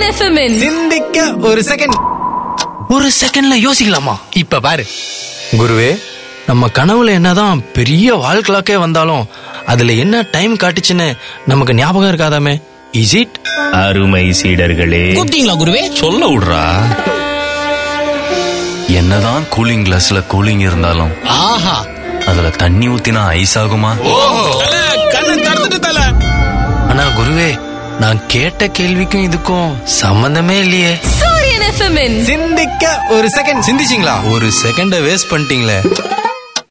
சூரியன் எஃப்எம் சிந்திக்க ஒரு செகண்ட் ஒரு செகண்ட்ல யோசிக்கலாமா இப்ப பாரு குருவே நம்ம கனவுல என்னதான் பெரிய வாழ்க்கலாக்கே வந்தாலும் அதுல என்ன டைம் காட்டுச்சுன்னு நமக்கு ஞாபகம் இருக்காதாமே இஸ் இட் அருமை சீடர்களே கூப்பிட்டீங்களா குருவே சொல்ல விடுறா என்னதான் கூலிங் கிளாஸ்ல கூலிங் இருந்தாலும் ஆஹா அதுல தண்ணி ஊத்தினா ஐஸ் ஆகுமா கண்ணு திறந்துட்டு தல ஆனா குருவே நான் கேட்ட கேள்விக்கும் இதுக்கும் சம்பந்தமே இல்லையே சூரியன் எஃப்எம் சிந்திக்க ஒரு செகண்ட் சிந்திச்சிங்களா ஒரு செகண்ட வேஸ்ட் பண்ணிட்டீங்களே